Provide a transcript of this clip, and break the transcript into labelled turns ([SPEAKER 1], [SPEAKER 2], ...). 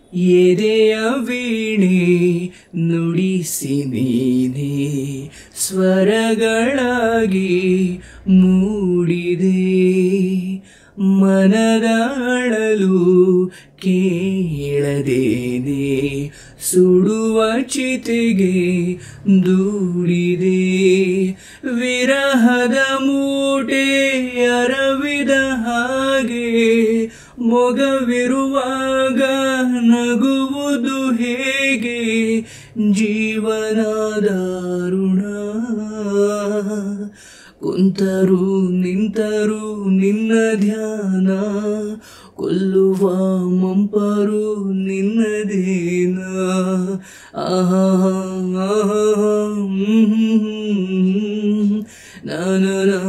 [SPEAKER 1] ಎದೆಯ ವೀಣೆ ನುಡಿಸಿ ನೀನೆ ಸ್ವರಗಳಾಗಿ ಮೂಡಿದೆ ಮನದಾಳಲು ಕೇಳದೇನೆ ಸುಡುವ ಚಿತೆಗೆ ದೂಡಿದೆ ವಿರಹದ ಮೂಟೆ ಅರವಿದ ಹಾಗೆ ಮೊಗವಿರುವಾಗ ನಗುವುದು ಹೇಗೆ ಜೀವನ ದಾರುಣ ಕುಂತರು ನಿಂತರು ನಿನ್ನ ಧ್ಯಾನ ಕೊಲ್ಲುವ ಮಂಪರು ನಿನ್ನದೇನ ಆಹಾ ಆಹಾ, ಹ್ಮ್, ನಾನ